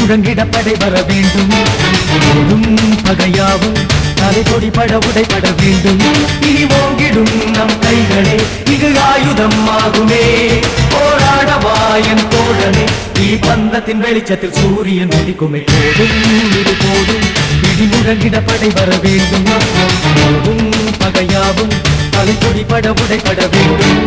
முழங்கிட படை வர வேண்டும் போதும் பகையாவும் தலை கொடிபட உடைபட வேண்டும் இனி ஓங்கிடும் நம் கைகளே இங்கு ஆயுதம் ஆகுமே போராடவா என் தோழனே நீ பந்தத்தின் வெளிச்சத்தில் சூரியன் உதிக்குமே போதும் இது போதும் இடி முழங்கிட படை வர வேண்டும் போதும் பகையாவும் தலை கொடிபட உடைபட வேண்டும்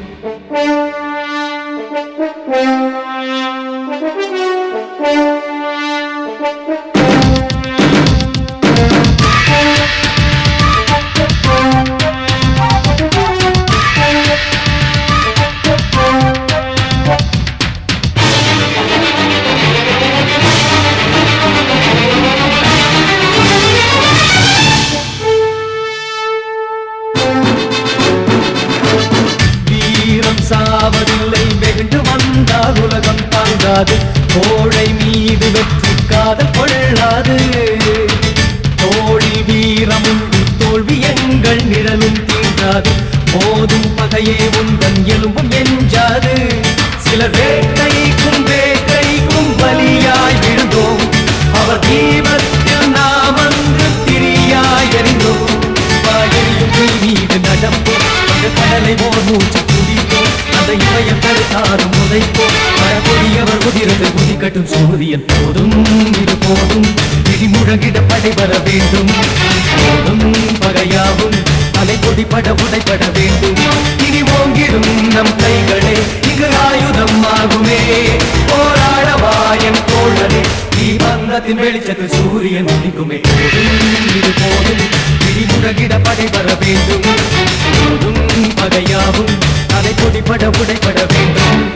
வீரம் சாவதில்லை வெகுண்டு வந்தால் உலகம் தாங்காது கோழை மீது வெற்றி காதல் கொள்ளாது தோழி வீரமும் தோல்வி எங்கள் நிழலும் தீண்டாது போதும் பகையே உந்தன் எலும்பும் எஞ்சாது சிலர் வேட்டைக்கும் வேட்டைக்கும் பலியாய் விழுந்தோம் அவர் தீபத்தில் நாம் அன்று திரியாய் எறிந்தோம் வாயெறியும் தீ மீது நடப்போம் அந்த கடலை ஓர் மூச்சு குடிப்போம் அந்த இமயம் தடுத்தாரும் உதைப்போம் மழப்பொழியவர் உதிரத்தில் குதிக்கட்டும் சூரியன் போதும் இது போதும் இடி முழங்கிட படை வர வேண்டும் போதும் பகையாவும் அலை கொடிபட உடைபட வேண்டும் இனி ஓங்கிடும் நம் கைகளே இங்கு ஆயுதம் ஆகுமே போராடவா என் தோழனே நீ பந்தத்தின் வெளிச்சத்தில் சூரியன் உதிக்குமே போதும் இது போதும் இடி முழங்கிட படை வர வேண்டும் போதும் பகையாவும் அலை கொடிபட உடைபட வேண்டும்